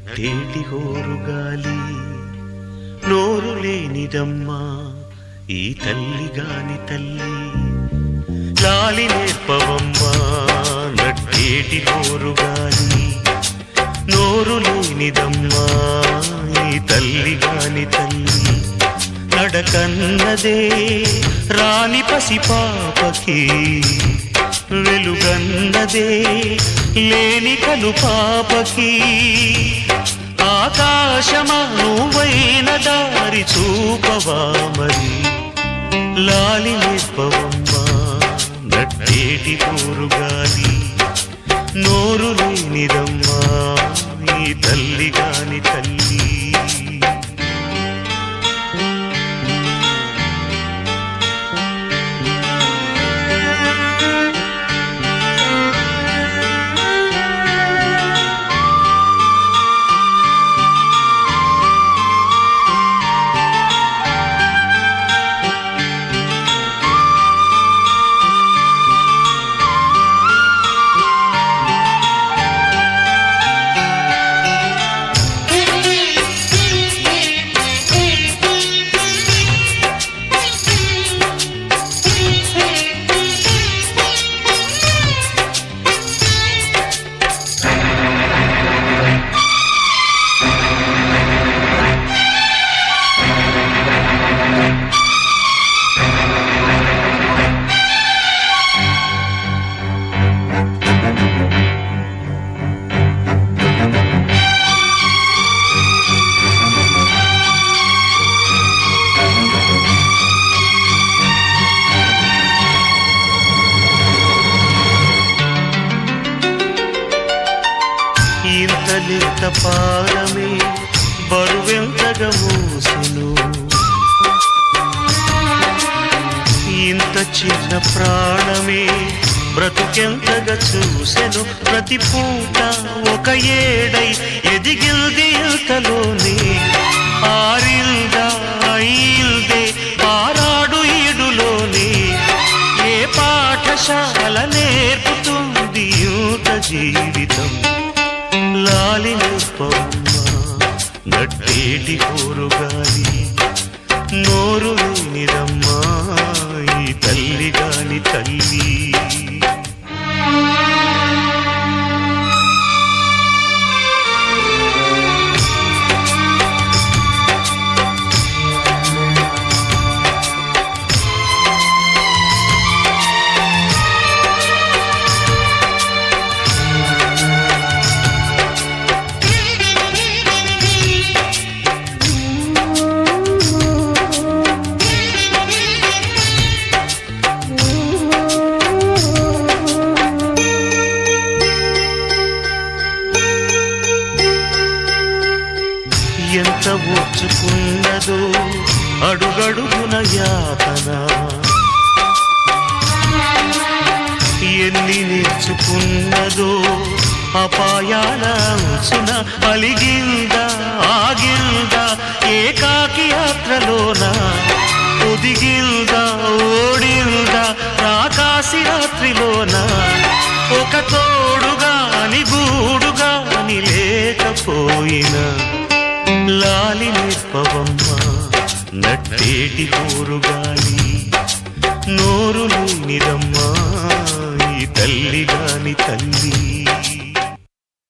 నట్టేటి హోరుగాలి నోరు లేనిదమ్మా ఈ తల్లి గాని తల్లి లాలి నేర్పవమ్మా నట్టేటి హోరుగాలి నోరు లేనిదమ్మా ఈ తల్లి గాని తల్లి నడకన్నదే రాని పసిపాపకి వెలుగన్నదే లేని కలు పాపకి ఆకాశమా నువ్వైన దారి చూపవా మరి లాలి నేర్పవమ్మా నట్టేటి కూరుగాలి నోరు లేనిదమ్మా ఈ తల్లి గాని తల్లి ఇంత లేత పారమే బరువెంతగా మూసెను ఇంత చిన్న ప్రాణమే బ్రతుకెంతగా చూసెను ప్రతి పూట ఒక ఏడై ఎదిగిల్ది ఇంతలోనే ఆరిల్దా అయిల్దే పారాడు ఈడులోనే ఏ పాఠశాల నేర్పుతుంది యూత జీవితం లాలి నిప్పమ్మ నట్టేటి కూరుగాలి నోరు లేనిదమ్మా ఈ తల్లి గాని తల్లి ఎంత ఓర్చుకున్నదో అడుగడుగున యాతన ఎన్ని నేర్చుకున్నదో అపాయాల అంచున అలిగిందా ఆగిల్దా ఏకాకి యాత్రలోన ఒదిగిల్దా ఓడిల్దా రాకాసి రాత్రిలోన ఒక తోడుగా అని గూడుగా అని లేకపోయినా లాలి నిప్పవమ్మ నట్టేటి కూరుగాలి నోరు లేనిదమ్మా ఈ తల్లి గాని తల్లి